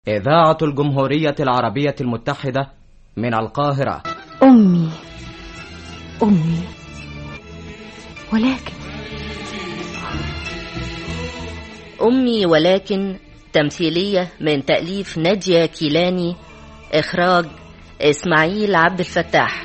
إذاعة الجمهورية العربية المتحدة من القاهرة أمي أمي ولكن أمي ولكن تمثيلية من تأليف نادية كيلاني إخراج إسماعيل عبد الفتاح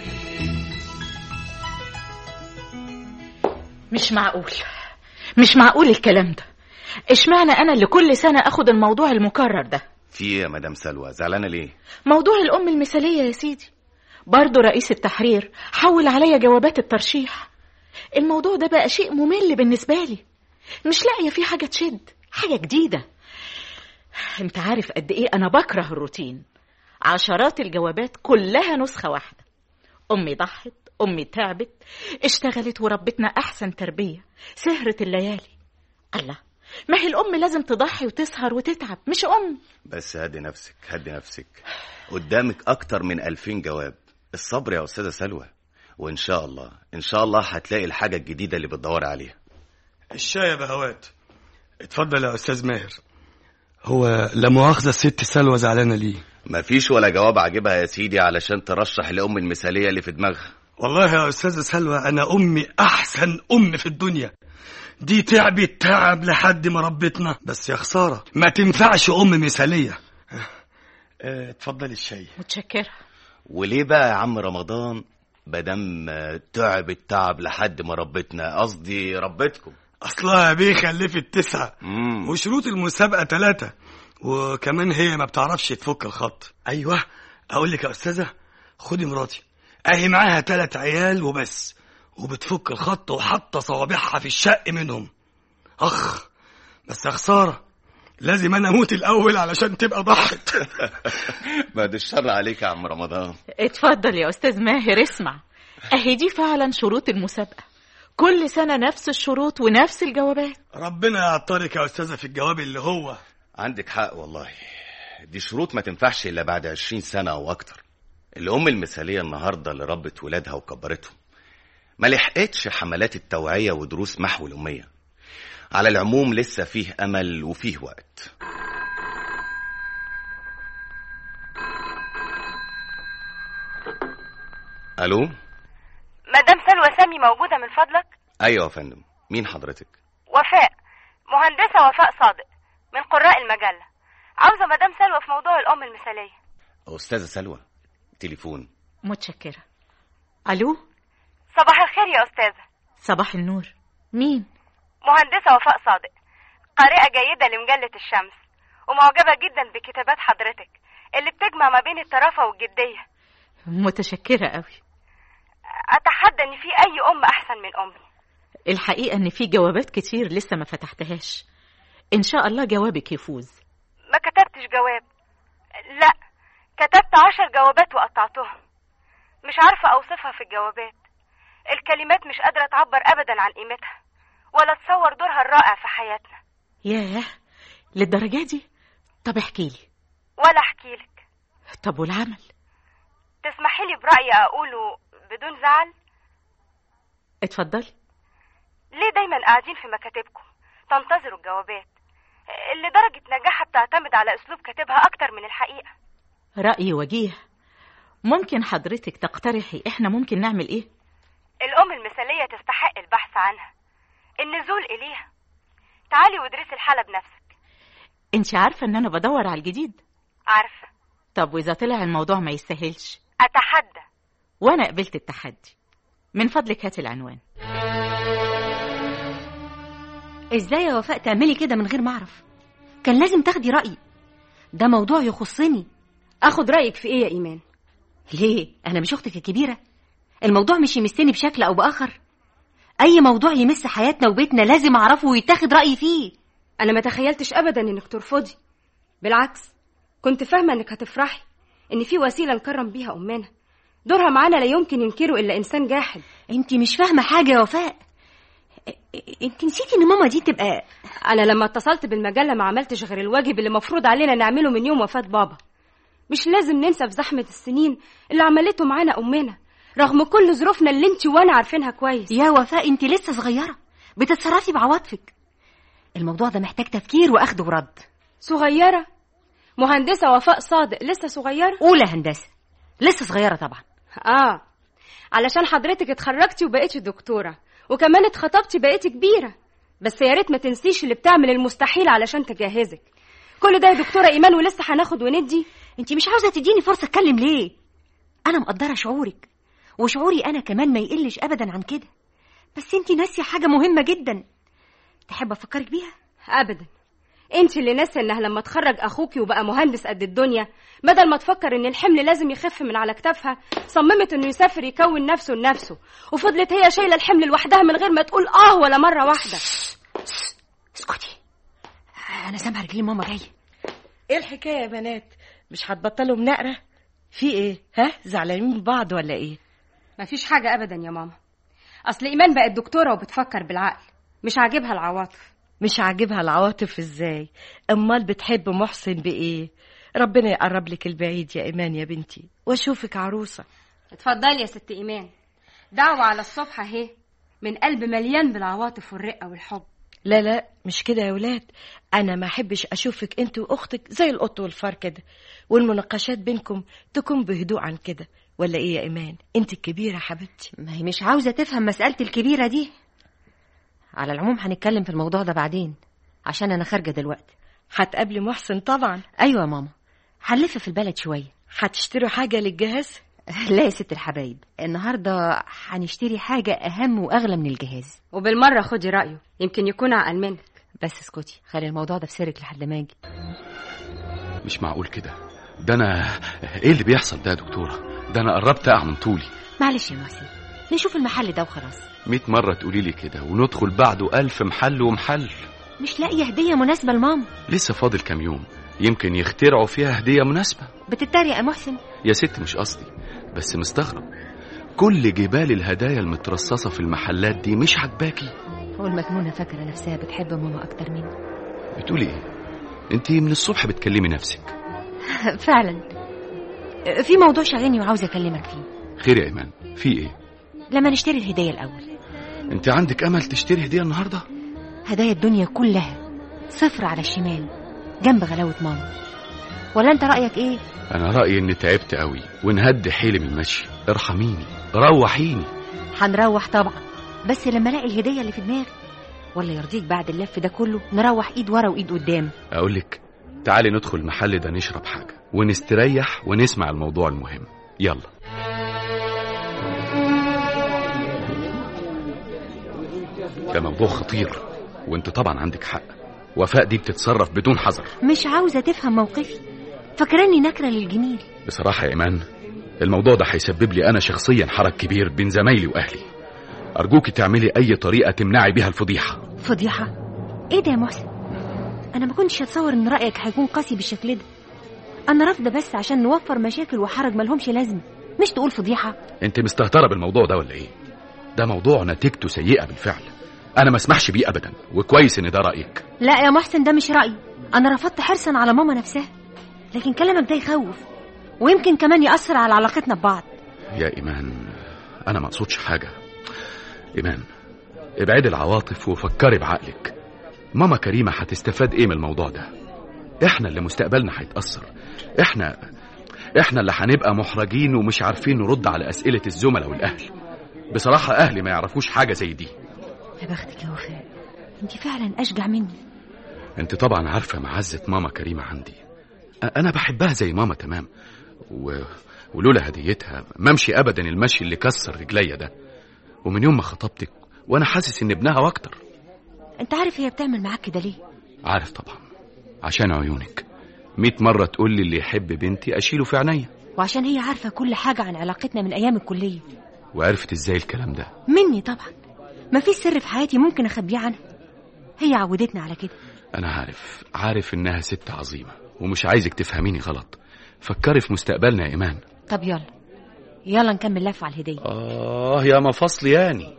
مش معقول مش معقول الكلام ده اشمعنى انا اللي كل سنه اخد الموضوع المكرر ده في ايه يا مدام سلوى زعلانه ليه موضوع الام المثاليه يا سيدي برضه رئيس التحرير حول عليا جوابات الترشيح الموضوع ده بقى شيء ممل بالنسبه لي مش لاقيه فيه حاجه تشد حاجه جديده انت عارف قد ايه انا بكره الروتين عشرات الجوابات كلها نسخه واحده امي ضحت امي تعبت اشتغلت وربتنا احسن تربيه سهرت الليالي الله ما هي الام لازم تضحي وتسهر وتتعب مش ام بس هدي نفسك هدي نفسك قدامك اكتر من ألفين جواب الصبر يا استاذه سلوى وان شاء الله ان شاء الله هتلاقي الحاجه الجديده اللي بتدوري عليها الشاي يا بهوات اتفضل يا استاذ ماهر هو لا مؤاخذه الست سلوى زعلانه ليه مفيش ولا جواب عاجبها يا سيدي علشان ترشح الام المثاليه اللي في دماغها والله يا استاذه سلوى انا امي احسن ام في الدنيا دي تعبت تعب لحد ما ربتنا بس يا خساره ما تنفعش ام مثاليه اه، اتفضل الشاي متشكره وليه بقى يا عم رمضان بدم تعب التعب لحد ما ربتنا قصدي ربتكم اصلها بيه خلفت تسعه مم. وشروط المسابقه ثلاثه وكمان هي ما بتعرفش تفك الخط ايوه اقول لك يا استاذه خدي مراتي اهي معاها ثلاث عيال وبس وبتفك الخط وحاطه صوابعها في الشق منهم اخ بس يا خساره لازم انا اموت الاول علشان تبقى ضحت بعد الشر عليك يا عم رمضان اتفضل يا استاذ ماهر اسمع اهي دي فعلا شروط المسابقه كل سنه نفس الشروط ونفس الجوابات ربنا يعطرك يا استاذه في الجواب اللي هو عندك حق والله دي شروط ما تنفعش الا بعد عشرين سنه او اكتر الام المثاليه النهارده اللي ربت ولادها وكبرتهم ما لحقتش حملات التوعيه ودروس محو الاميه على العموم لسه فيه امل وفيه وقت الو مدام سلوى سامي موجودة من فضلك؟ ايوه يا فندم مين حضرتك وفاء مهندسة وفاء صادق من قراء المجلة عاوزة مدام سلوى في موضوع الأم المثالية استاذه سلوى تليفون متشكره الو صباح الخير يا أستاذة صباح النور مين مهندسة وفاء صادق قارئة جيدة لمجلة الشمس ومعجبة جدا بكتابات حضرتك اللي بتجمع ما بين الطرافة والجدية متشكره قوي أتحدى إن في أي أم أحسن من أمي الحقيقه ان في جوابات كتير لسه ما فتحتهاش ان شاء الله جوابك يفوز ما كتبتش جواب لا كتبت عشر جوابات وقطعتهم مش عارفة أوصفها في الجوابات الكلمات مش قادرة تعبر أبدا عن قيمتها ولا تصور دورها الرائع في حياتنا ياه للدرجه دي طب احكي لي ولا أحكيلك طب والعمل تسمحي لي برأيي أقوله بدون زعل اتفضلي ليه دايما قاعدين في مكاتبكم تنتظروا الجوابات اللي درجة نجاحها بتعتمد على أسلوب كاتبها أكتر من الحقيقة رأي وجيه ممكن حضرتك تقترحي احنا ممكن نعمل ايه الأم المثالية تستحق البحث عنها النزول إليها تعالي وادرسي الحالة بنفسك انت عارفة ان انا بدور على الجديد عارفة طب واذا طلع الموضوع ما يستاهلش أتحدى وانا قبلت التحدي من فضلك هاتي العنوان ازاي يا وفاء تعملي كده من غير ما اعرف كان لازم تاخدي رأيي ده موضوع يخصني اخد رايك في ايه يا ايمان ليه انا مش اختك الكبيرة الموضوع مش يمسني بشكل او باخر اي موضوع يمس حياتنا وبيتنا لازم اعرفه ويتاخد رأيي فيه انا ما تخيلتش ابدا انك ترفضي بالعكس كنت فاهمه انك هتفرحي ان في وسيله نكرم بيها امنا دورها معانا لا يمكن ينكره الا انسان جاحد انت مش فاهمة حاجة يا وفاء انت نسيتي ان ماما دي تبقى انا لما اتصلت بالمجله ما عملتش غير الواجب اللي مفروض علينا نعمله من يوم وفاه بابا مش لازم ننسى في زحمه السنين اللي عملته معانا امنا رغم كل ظروفنا اللي انت وانا عارفينها كويس يا وفاء انت لسه صغيرة بتتصرفي بعواطفك الموضوع ده محتاج تفكير واخد ورد صغيره مهندسة وفاء صادق لسه صغيرة اولى هندسه لسه صغيره طبعا اه علشان حضرتك اتخرجتي وبقيتي دكتورة وكمان اتخطبتي بقيتي كبيرة بس يا ريت ما تنسيش اللي بتعمل المستحيل علشان تجهزك كل ده يا دكتورة إيمان ولسه هناخد وندي انت مش عاوزه تديني فرصه اتكلم ليه انا مقدره شعورك وشعوري انا كمان ما يقلش ابدا عن كده بس انت ناسيه حاجه مهمه جدا تحب افكرك بيها أبدا انت اللي ناسي انها لما تخرج اخوكي وبقى مهندس قد الدنيا بدل ما تفكر ان الحمل لازم يخف من على كتافها صممت انه يسافر يكون نفسه لنفسه وفضلت هي شايله الحمل لوحدها من غير ما تقول اه ولا مره واحده اسكتي انا سامعه رجلين ماما جايه ايه الحكايه يا بنات مش هتبطلوا منقره في ايه ها زعلانين من بعض ولا ايه مفيش حاجه ابدا يا ماما اصل ايمان بقت دكتوره وبتفكر بالعقل مش عاجبها العواطف مش عاجبها العواطف ازاي امال بتحب محسن بايه ربنا يقرب لك البعيد يا ايمان يا بنتي واشوفك عروسه اتفضلي يا ست ايمان دعوه على الصبح اهي من قلب مليان بالعواطف والرقه والحب لا لا مش كده يا ولاد انا ما احبش اشوفك انت واختك زي القط والفار كده والمناقشات بينكم تكون بهدوء عن كده ولا ايه يا ايمان انت الكبيره حبيبتي ما هي مش عاوزه تفهم مساله الكبيره دي على العموم هنتكلم في الموضوع ده بعدين عشان انا خارجه دلوقتي هتقابلي محسن طبعا ايوه يا ماما هنلف في البلد شويه هتشتروا حاجه للجهاز لا يا ست الحبايب النهارده هنشتري حاجه اهم واغلى من الجهاز وبالمره خدي رايه يمكن يكون اعقل منك بس اسكتي خلي الموضوع ده في سرك لحد ما اجي مش معقول كده ده انا ايه اللي بيحصل ده يا دكتوره ده انا قربت اقع من طولي معلش يا محسن نشوف المحل ده وخلاص مئة مرة تقولي لي كده وندخل بعده ألف محل ومحل مش لاقيه هديه مناسبه لماما لسه فاضل كام يوم يمكن يخترعوا فيها هدية مناسبة بتتريق يا محسن يا ست مش قصدي بس مستغرب كل جبال الهدايا المترصصة في المحلات دي مش عجباكي والمجنونه فاكره نفسها بتحب ماما اكتر مني بتقولي ايه انت من الصبح بتكلمي نفسك فعلا في موضوع شاغلني وعاوزه اكلمك فيه خير يا ايمان في ايه لما نشتري الهديه الاول انت عندك امل تشتري هدية النهاردة هدايا الدنيا كلها صفر على الشمال جنب غلاوه ماما ولا انت رايك ايه انا رأيي اني تعبت قوي ونهد حيلي من المشي ارحميني روحيني هنروح طبعا بس لما الاقي الهديه اللي في دماغي ولا يرضيك بعد اللف ده كله نروح ايد ورا وايد قدام اقول لك تعالي ندخل المحل ده نشرب حاجة ونستريح ونسمع الموضوع المهم يلا ده موضوع خطير وانت طبعا عندك حق وفاء دي بتتصرف بدون حذر مش عاوزه تفهم موقفي فاكراني نكره للجميل بصراحة يا إيمان الموضوع ده هيسبب لي أنا شخصيا حرج كبير بين زمايلي وأهلي أرجوكي تعملي أي طريقة تمنعي بيها الفضيحة فضيحه ايه ده يا محسن انا ما كنتش اتصور ان رايك هيكون قاسي بالشكل ده انا رافضه بس عشان نوفر مشاكل وحرج ملهمش لازمه مش تقول فضيحه أنت مستهترة بالموضوع ده ولا إيه؟ ده موضوع نتيجته سيئة بالفعل أنا ما اسمحش بيه أبدا وكويس إن ده رأيك لا يا محسن ده مش رايي انا رفضت حرصا على ماما نفسها لكن كلامك ده يخوف ويمكن كمان ياثر على علاقتنا ببعض يا إيمان أنا ما أقصدش حاجة إيمان ابعدي العواطف وفكري بعقلك ماما كريمة هتستفاد إيه من الموضوع ده إحنا اللي مستقبلنا هيتأثر إحنا إحنا اللي هنبقى محرجين ومش عارفين نرد على أسئلة الزملاء والأهل بصراحة أهلي ما يعرفوش حاجة زي دي يا بختك يا وفاء انت فعلا اشجع مني انت طبعا عارفة معزة ماما كريمة عندي أ- انا بحبها زي ماما تمام و... ولولا هديتها ما امشي ابدا المشي اللي كسر رجليا ده ومن يوم ما خطبتك وانا حاسس ان ابنها واكتر انت عارف هي بتعمل معاك كده ليه عارف طبعا عشان عيونك مئة مرة تقول لي اللي يحب بنتي أشيله في عينيا وعشان هي عارفه كل حاجه عن علاقتنا من ايام الكليه وعرفت ازاي الكلام ده مني طبعا مفيش سر في حياتي ممكن اخبيه عنها هي عودتنا على كده أنا عارف عارف إنها ست عظيمة ومش عايزك تفهميني غلط فكري في مستقبلنا يا إيمان طب يلا يلا نكمل لف على الهديه آه يا مفاصل يعني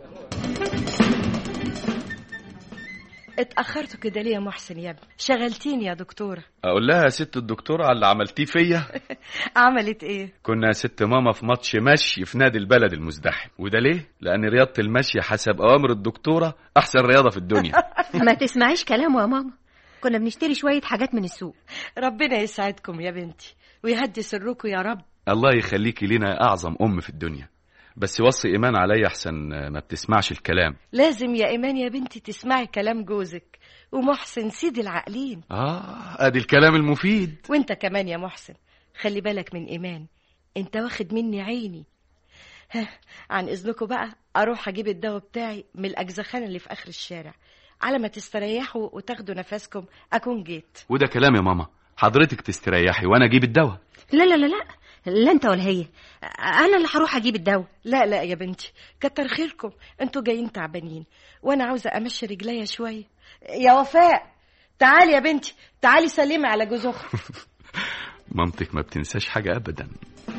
اتاخرتوا كده ليه يا محسن يا ابني شغلتيني يا دكتوره أقول لها يا ست الدكتورة على اللي عملتيه فيا عملت ايه كنا يا ست ماما في ماتش مشي في نادي البلد المزدحم وده ليه؟ لأن رياضة المشي حسب أوامر الدكتورة أحسن رياضة في الدنيا ما تسمعيش كلامه يا ماما كنا بنشتري شويه حاجات من السوق ربنا يسعدكم يا بنتي ويهدي سركم يا رب الله يخليكي لنا اعظم ام في الدنيا بس وصي ايمان عليا احسن ما بتسمعش الكلام لازم يا ايمان يا بنتي تسمعي كلام جوزك ومحسن سيد العاقلين اه ادي الكلام المفيد وانت كمان يا محسن خلي بالك من ايمان انت واخد مني عيني ها عن اذنكم بقى اروح اجيب الدواء بتاعي من الاجزخانه اللي في اخر الشارع على ما تستريحوا وتاخدوا نفسكم اكون جيت وده كلام يا ماما حضرتك تستريحي وانا اجيب الدواء لا لا لا لا لا انت ولا هي انا اللي هروح اجيب الدواء لا لا يا بنتي كتر خيركم انتوا جايين تعبانين وانا عاوزه امشي رجليا شويه يا وفاء تعالي يا بنتي تعالي سلمي على جوز اختك مامتك ما بتنساش حاجه ابدا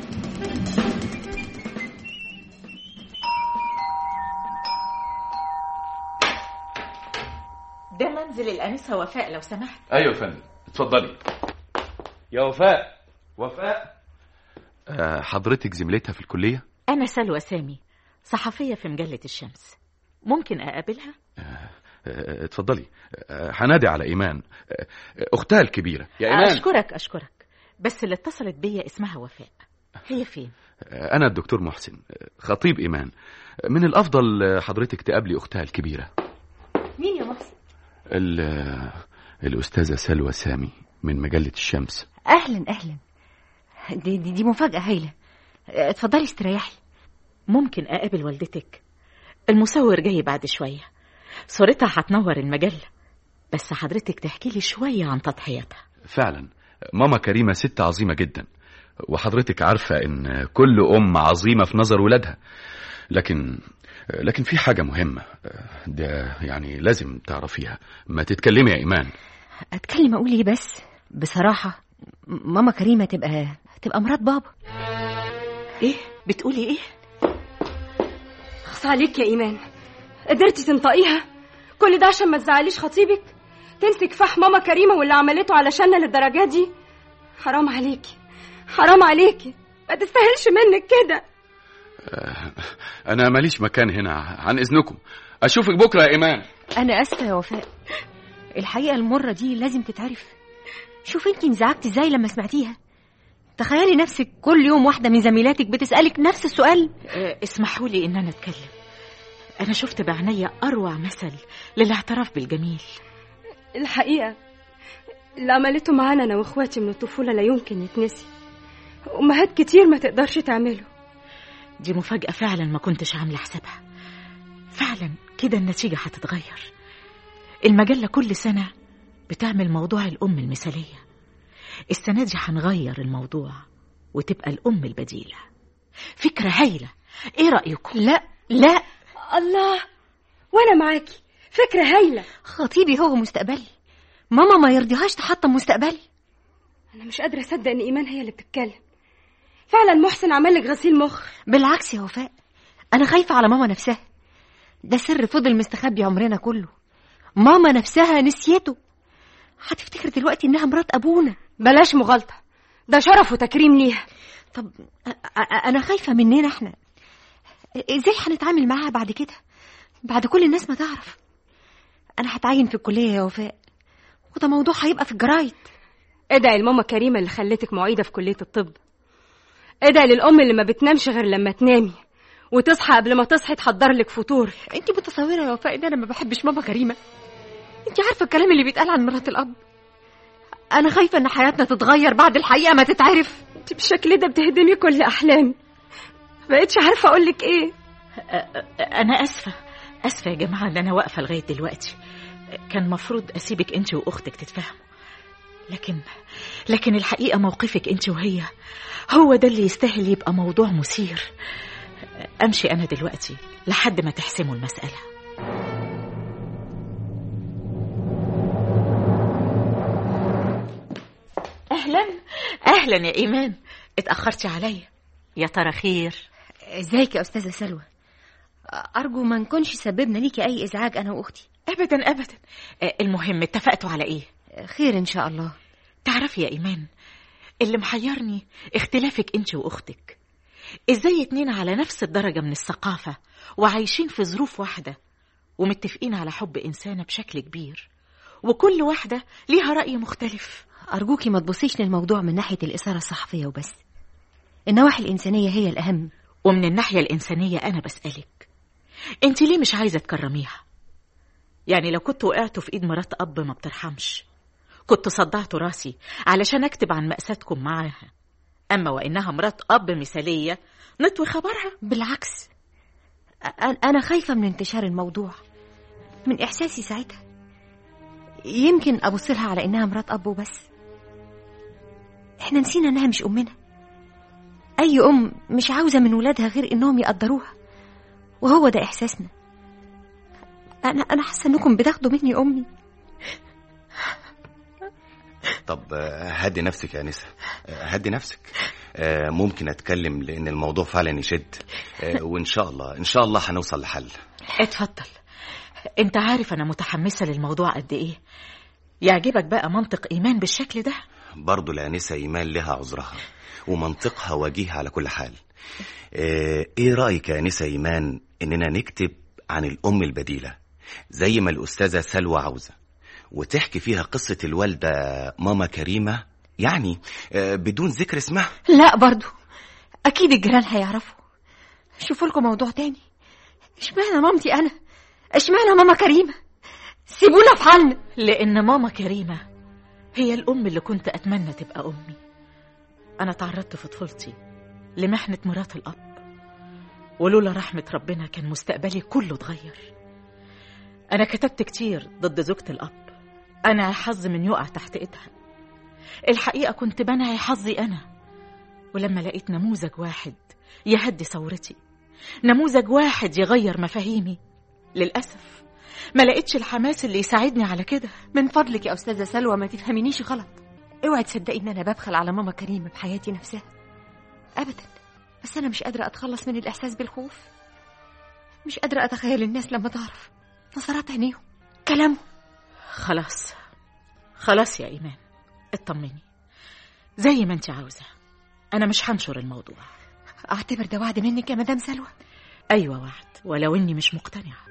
ده منزل الانسه وفاء لو سمحت ايوه يا فندم اتفضلي يا وفاء وفاء آه حضرتك زميلتها في الكليه انا سلوى سامي صحفيه في مجله الشمس ممكن اقابلها آه اتفضلي آه هنادي على ايمان آه اختها الكبيره يا ايمان اشكرك اشكرك بس اللي اتصلت بيا اسمها وفاء هي فين آه انا الدكتور محسن آه، خطيب ايمان آه، من الافضل آه، حضرتك تقابلي اختها الكبيره مين يا محسن ال- آه، الاستاذه سلوى سامي من مجله الشمس اهلا اهلا دي دي, دي مفاجاه هايله اتفضلي استريحي ممكن اقابل والدتك المصور جاي بعد شويه صورتها هتنور المجله بس حضرتك تحكي لي شويه عن تضحياتها فعلا ماما كريمه ست عظيمه جدا وحضرتك عارفه ان كل ام عظيمه في نظر ولادها لكن لكن في حاجه مهمه ده يعني لازم تعرفيها ما تتكلمي يا ايمان اتكلم اقول ايه بس بصراحه م- ماما كريمه تبقى تبقى مرات بابا ايه بتقولي ايه خص عليك يا ايمان قدرتي تنطقيها كل ده عشان ما تزعليش خطيبك تمسك فح ماما كريمه واللي عملته علشاننا للدرجه دي حرام عليكي حرام عليكي ما تستاهلش منك كده انا ماليش مكان هنا عن اذنكم اشوفك بكره يا ايمان انا اسفه يا وفاء الحقيقه المره دي لازم تتعرف شوف انت انزعجتي ازاي لما سمعتيها تخيلي نفسك كل يوم واحده من زميلاتك بتسالك نفس السؤال آه، اسمحوا لي ان انا اتكلم انا شفت بعينيا اروع مثل للاعتراف بالجميل الحقيقه اللي عملته معانا انا واخواتي من الطفوله لا يمكن يتنسي امهات كتير ما تقدرش تعمله دي مفاجاه فعلا ما كنتش عامله حسابها فعلا كده النتيجه هتتغير المجله كل سنه بتعمل موضوع الام المثاليه السنه دي هنغير الموضوع وتبقى الام البديله فكره هايله ايه رايكم لا لا الله وانا معاكي فكره هايله خطيبي هو مستقبلي ماما ما يرضيهاش تحطم مستقبلي انا مش قادره اصدق ان ايمان هي اللي بتتكلم فعلا محسن عمل لك غسيل مخ بالعكس يا وفاء انا خايفه على ماما نفسها ده سر فضل مستخبي عمرنا كله ماما نفسها نسيته هتفتكر دلوقتي انها مرات ابونا بلاش مغالطه ده شرف وتكريم ليها طب أ- أ- انا خايفه مننا احنا ازاي هنتعامل معاها بعد كده بعد كل الناس ما تعرف انا هتعين في الكليه يا وفاء وده موضوع هيبقى في الجرايد ادعي لماما كريمه اللي خلتك معيده في كليه الطب ادعي للام اللي ما بتنامش غير لما تنامي وتصحى قبل ما تصحي تحضر لك فطور انت متصوره يا وفاء ان انا ما بحبش ماما كريمه انت عارفه الكلام اللي بيتقال عن مرات الاب انا خايفه ان حياتنا تتغير بعد الحقيقه ما تتعرف انت بالشكل ده بتهدمي كل احلامي بقيتش عارفه اقول لك ايه انا اسفه اسفه يا جماعه ان انا واقفه لغايه دلوقتي كان مفروض اسيبك انت واختك تتفاهموا لكن لكن الحقيقه موقفك انت وهي هو ده اللي يستاهل يبقى موضوع مثير امشي انا دلوقتي لحد ما تحسموا المساله اهلا اهلا يا ايمان اتاخرتي عليا يا ترى خير ازيك يا استاذه سلوى ارجو ما نكونش سببنا ليكي اي ازعاج انا واختي ابدا ابدا آه، المهم اتفقتوا على ايه خير ان شاء الله تعرفي يا ايمان اللي محيرني اختلافك انت واختك ازاي اتنين على نفس الدرجه من الثقافه وعايشين في ظروف واحده ومتفقين على حب انسانه بشكل كبير وكل واحدة ليها رأي مختلف أرجوكي ما تبصيش للموضوع من ناحية الإثارة الصحفية وبس النواحي الإنسانية هي الأهم ومن الناحية الإنسانية أنا بسألك أنت ليه مش عايزة تكرميها؟ يعني لو كنت وقعتوا في إيد مرات أب ما بترحمش كنت صدعت راسي علشان أكتب عن مأساتكم معاها أما وإنها مرات أب مثالية نطوي خبرها بالعكس أ- أنا خايفة من انتشار الموضوع من إحساسي ساعتها يمكن أبص لها على إنها مرات أب وبس إحنا نسينا إنها مش أمنا أي أم مش عاوزة من ولادها غير إنهم يقدروها وهو ده إحساسنا أنا أنا حاسة إنكم بتاخدوا مني أمي طب آه، هدي نفسك يا انسه آه، هدي نفسك آه، ممكن اتكلم لان الموضوع فعلا يشد آه، وان شاء الله ان شاء الله هنوصل لحل اتفضل أنت عارف أنا متحمسة للموضوع قد إيه يعجبك بقى منطق إيمان بالشكل ده برضه الانسه ايمان لها عذرها ومنطقها وجيه على كل حال آه، ايه رايك يا انسه ايمان اننا نكتب عن الام البديله زي ما الاستاذه سلوى عاوزه وتحكي فيها قصه الوالده ماما كريمه يعني آه، بدون ذكر اسمها لا برضو أكيد الجيران هيعرفوا شوفوا لكم موضوع تاني اشمعنى مامتي أنا اشمعنى ماما كريمة سيبونا في حالنا لأن ماما كريمة هي الأم اللي كنت أتمنى تبقى أمي أنا تعرضت في طفولتي لمحنة مرات الأب ولولا رحمة ربنا كان مستقبلي كله اتغير أنا كتبت كتير ضد زوجة الأب أنا حظي من يقع تحت إيدها الحقيقة كنت بنعي حظي أنا ولما لقيت نموذج واحد يهدي ثورتي نموذج واحد يغير مفاهيمي للأسف ما لقيتش الحماس اللي يساعدني على كده من فضلك يا أستاذة سلوى ما تفهمينيش غلط اوعي تصدقي إن أنا ببخل على ماما كريمة بحياتي نفسها أبدا بس أنا مش قادرة أتخلص من الإحساس بالخوف مش قادرة أتخيل الناس لما تعرف نظرات عينيهم كلامهم خلاص خلاص يا إيمان اطمني زي ما انت عاوزة أنا مش هنشر الموضوع أعتبر ده وعد منك يا مدام سلوى أيوة وعد ولو إني مش مقتنعة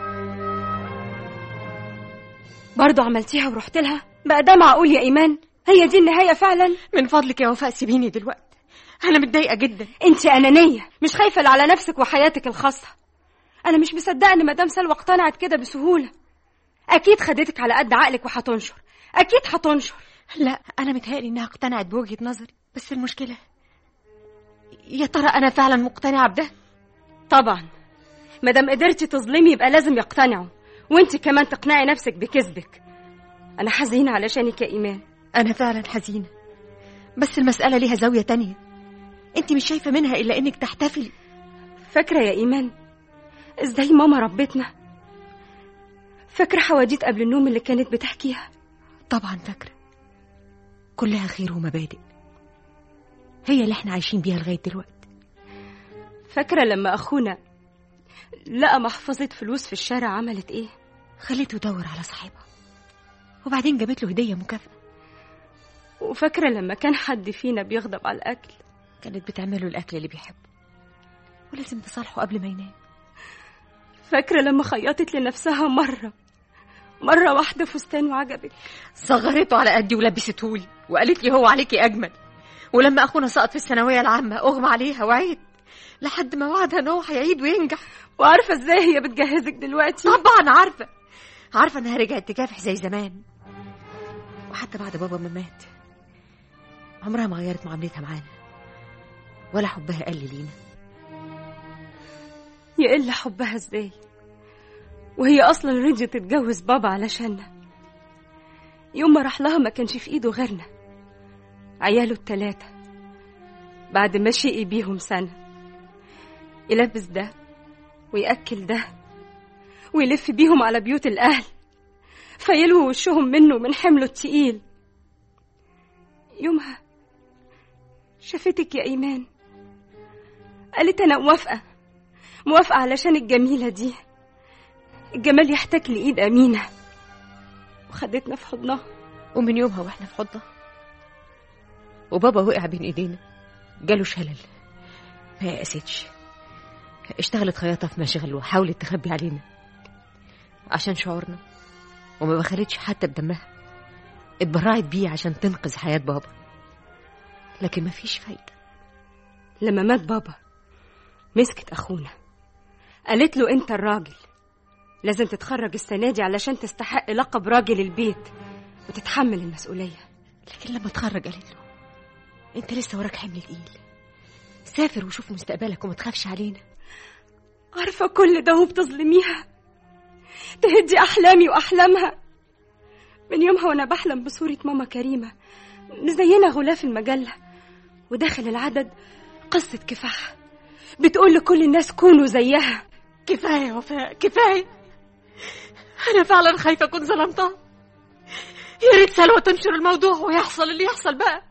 برضه عملتيها ورحت لها بقى ده معقول يا إيمان هي دي النهاية فعلا من فضلك يا وفاء سيبيني دلوقتي أنا متضايقة جدا انت أنانية مش خايفة لا على نفسك وحياتك الخاصة أنا مش مصدقة إن مدام سلوى اقتنعت كده بسهولة أكيد خدتك على قد عقلك وهتنشر أكيد هتنشر لا أنا متهيألي إنها اقتنعت بوجهة نظري بس المشكلة يا ترى أنا فعلا مقتنعة بده طبعا مادام قدرتي تظلمي يبقى لازم يقتنعوا وانت كمان تقنعي نفسك بكذبك أنا حزينة علشانك يا إيمان أنا فعلا حزينة بس المسألة ليها زاوية تانية أنت مش شايفة منها إلا إنك تحتفلي فاكرة يا إيمان إزاي ماما ربتنا فاكرة حواديت قبل النوم اللي كانت بتحكيها طبعا فاكرة كلها خير ومبادئ هي اللي احنا عايشين بيها لغاية دلوقتي فاكرة لما أخونا لقى محفظة فلوس في الشارع عملت إيه خليته يدور على صاحبها وبعدين جابت له هدية مكافأة وفاكرة لما كان حد فينا بيغضب على الأكل كانت بتعمله الأكل اللي بيحبه ولازم تصالحه قبل ما ينام فاكرة لما خيطت لنفسها مرة مرة واحدة فستان وعجبك صغرته على قدي ولبسته لي وقالت لي هو عليكي أجمل ولما أخونا سقط في الثانوية العامة أغمى عليها وعيد لحد ما وعدها إن هو هيعيد وينجح وعارفة إزاي هي بتجهزك دلوقتي طبعا عارفة عارفة إنها رجعت تكافح زي زمان وحتى بعد بابا ما مات عمرها ما غيرت معاملتها معانا ولا حبها قل لينا يقل حبها إزاي وهي أصلا رضيت تتجوز بابا علشاننا يوم ما راح لها ما كانش في إيده غيرنا عياله التلاتة بعد ما شقي بيهم سنة يلبس ده ويأكل ده ويلف بيهم على بيوت الأهل فيلووا وشهم منه من حمله التقيل يومها شافتك يا إيمان قالت أنا موافقة موافقة علشان الجميلة دي الجمال يحتاج لإيد أمينة وخدتنا في حضنها ومن يومها واحنا في حضنها وبابا وقع بين ايدينا جاله شلل ما يأستش اشتغلت خياطة في مشغل وحاولت تخبي علينا عشان شعورنا وما بخلتش حتى بدمها اتبرعت بيه عشان تنقذ حياة بابا لكن مفيش فايدة لما مات بابا مسكت أخونا قالت له أنت الراجل لازم تتخرج السنة دي علشان تستحق لقب راجل البيت وتتحمل المسؤولية لكن لما اتخرج قالت له انت لسه وراك حمل تقيل سافر وشوف مستقبلك وما تخافش علينا عارفة كل ده وبتظلميها تهدي أحلامي وأحلامها من يومها وأنا بحلم بصورة ماما كريمة مزينة غلاف المجلة وداخل العدد قصة كفاح بتقول لكل الناس كونوا زيها كفاية يا وفاء كفاية أنا فعلا خايفة أكون ظلمتها يا ريت سلوى تنشر الموضوع ويحصل اللي يحصل بقى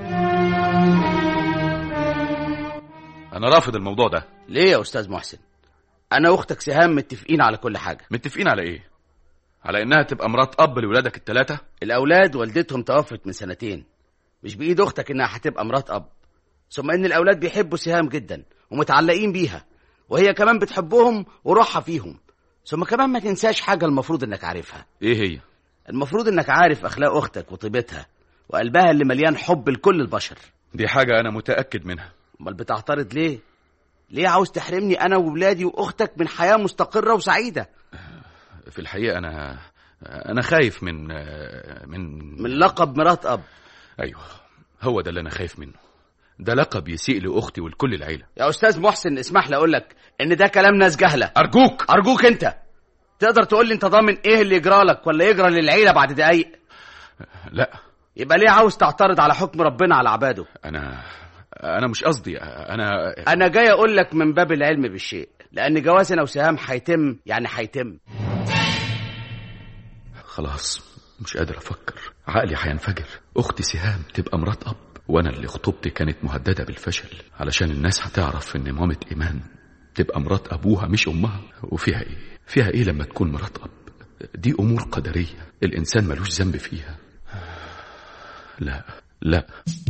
انا رافض الموضوع ده ليه يا استاذ محسن انا واختك سهام متفقين على كل حاجه متفقين على ايه على انها تبقى مرات اب لولادك الثلاثه الاولاد والدتهم توفت من سنتين مش بايد اختك انها هتبقى مرات اب ثم ان الاولاد بيحبوا سهام جدا ومتعلقين بيها وهي كمان بتحبهم وروحها فيهم ثم كمان ما تنساش حاجه المفروض انك عارفها ايه هي المفروض انك عارف اخلاق اختك وطيبتها وقلبها اللي مليان حب لكل البشر دي حاجه انا متاكد منها امال بتعترض ليه ليه عاوز تحرمني انا وولادي واختك من حياه مستقره وسعيده في الحقيقه انا انا خايف من من من لقب مرات اب ايوه هو ده اللي انا خايف منه ده لقب يسيء لاختي ولكل العيله يا استاذ محسن اسمح لي اقول لك ان ده كلام ناس جهله ارجوك ارجوك انت تقدر تقول لي انت ضامن ايه اللي يجرى لك ولا يجرى للعيله بعد دقايق لا يبقى ليه عاوز تعترض على حكم ربنا على عباده انا انا مش قصدي انا انا جاي اقول لك من باب العلم بالشيء لان جوازنا وسهام هيتم يعني هيتم خلاص مش قادر افكر عقلي هينفجر اختي سهام تبقى مرات اب وانا اللي خطوبتي كانت مهدده بالفشل علشان الناس هتعرف ان مامة ايمان تبقى مرات ابوها مش امها وفيها ايه فيها ايه لما تكون مرات اب دي امور قدريه الانسان ملوش ذنب فيها لا لا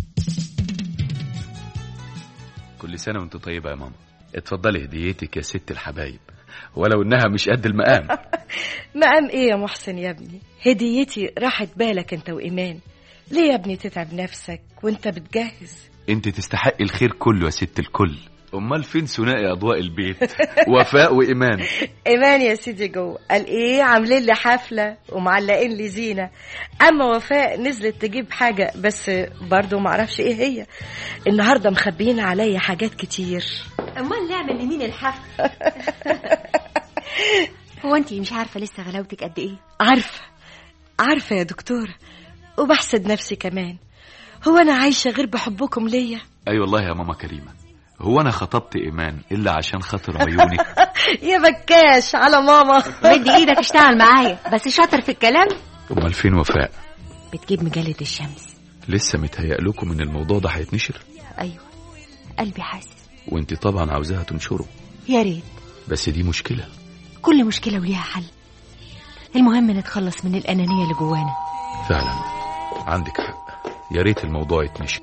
كل سنه وانت طيبه يا ماما اتفضلي هديتك يا ست الحبايب ولو انها مش قد المقام مقام ايه يا محسن يا ابني هديتي راحت بالك انت وايمان ليه يا ابني تتعب نفسك وانت بتجهز انت تستحقي الخير كله يا ست الكل امال فين ثنائي اضواء البيت وفاء وايمان ايمان يا سيدي جوه قال ايه عاملين لي حفله ومعلقين لي زينه اما وفاء نزلت تجيب حاجه بس برضه معرفش ايه هي النهارده مخبيين عليا حاجات كتير امال نعمل لمين الحفل هو انت مش عارفه لسه غلاوتك قد ايه عارفه عارفه يا دكتوره وبحسد نفسي كمان هو انا عايشه غير بحبكم ليا اي أيوة والله يا ماما كريمه هو انا خطبت ايمان الا عشان خاطر عيونك يا بكاش على ماما مد ايدك اشتغل معايا بس شاطر في الكلام امال فين وفاء بتجيب مجله الشمس لسه متهيأ لكم ان الموضوع ده هيتنشر ايوه قلبي حاسس وانت طبعا عاوزاها تنشره يا ريت بس دي مشكله كل مشكله وليها حل المهم نتخلص من الانانيه اللي جوانا فعلا عندك حق يا ريت الموضوع يتنشر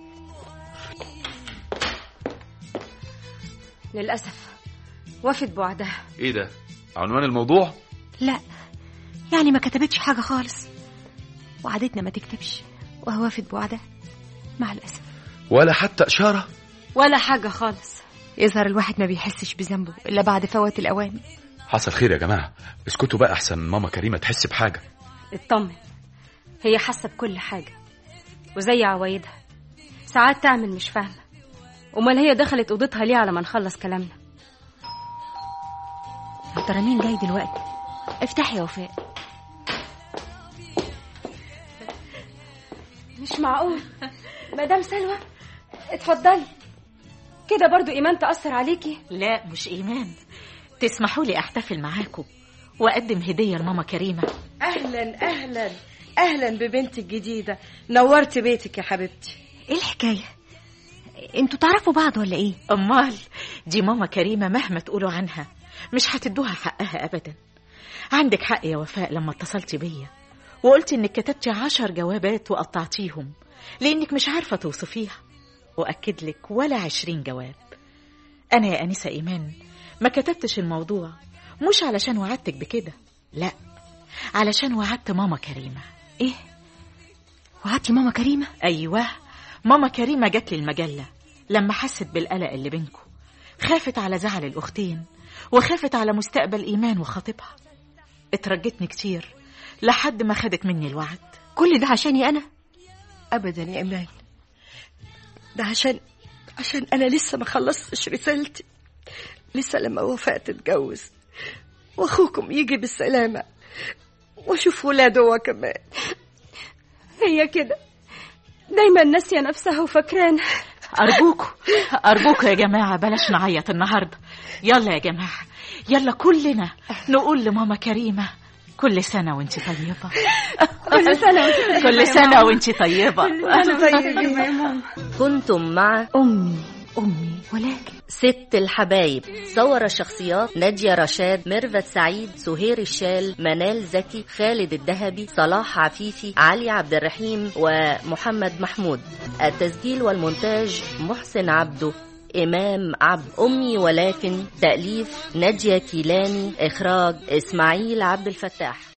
للأسف وفت بوعدها ايه ده عنوان الموضوع لا يعني ما كتبتش حاجه خالص وعدتنا ما تكتبش وهوافت بوعدها مع الاسف ولا حتى اشاره ولا حاجة خالص يظهر الواحد ما بيحسش بذنبه الا بعد فوات الاوان حصل خير يا جماعه اسكتوا بقى احسن ماما كريمه تحس بحاجه اطمن هي حاسة بكل حاجة وزي عوايدها ساعات تعمل مش فاهمة أمال هي دخلت أوضتها ليه على ما نخلص كلامنا يا ترى مين جاي دلوقتي افتحي يا وفاء مش معقول مدام سلوى اتفضلي كده برضو إيمان تأثر عليكي لا مش إيمان تسمحوا لي أحتفل معاكم وأقدم هدية لماما كريمة اهلا اهلا اهلا ببنتي الجديده نورت بيتك يا حبيبتي ايه الحكايه انتوا تعرفوا بعض ولا ايه أمال دي ماما كريمة مهما تقولوا عنها مش هتدوها حقها أبدا عندك حق يا وفاء لما اتصلتي بيا وقلت إنك كتبتي عشر جوابات وقطعتيهم لأنك مش عارفة توصفيها وأكد لك ولا عشرين جواب أنا يا أنسة إيمان ما كتبتش الموضوع مش علشان وعدتك بكده لا علشان وعدت ماما كريمة ايه وعدتي ماما كريمة أيوة ماما كريمة جات لي المجلة لما حست بالقلق اللي بينكم خافت على زعل الأختين وخافت على مستقبل إيمان وخطيبها اترجتني كتير لحد ما خدت مني الوعد كل ده عشاني انا ابدا يا ايمان ده عشان عشان انا لسه ما خلصتش رسالتي لسه لما وفاء تتجوز واخوكم يجي بالسلامه واشوف ولاده هو كمان هي كده دايما ناسية نفسها وفاكرانا أرجوكوا أرجوكوا يا جماعة بلاش نعيط النهاردة يلا يا جماعة يلا كلنا نقول لماما كريمة كل سنة وانت طيبة كل سنة وانت طيبة كل يا سنة ماما. وانت طيبة كل سنة وانت طيبة يا ماما كنتم مع أمي أمي ولكن ست الحبايب صور الشخصيات نادية رشاد ميرفت سعيد سهير الشال منال زكي خالد الذهبي صلاح عفيفي علي عبد الرحيم ومحمد محمود التسجيل والمونتاج محسن عبده إمام عبد أمي ولكن تأليف نادية كيلاني إخراج إسماعيل عبد الفتاح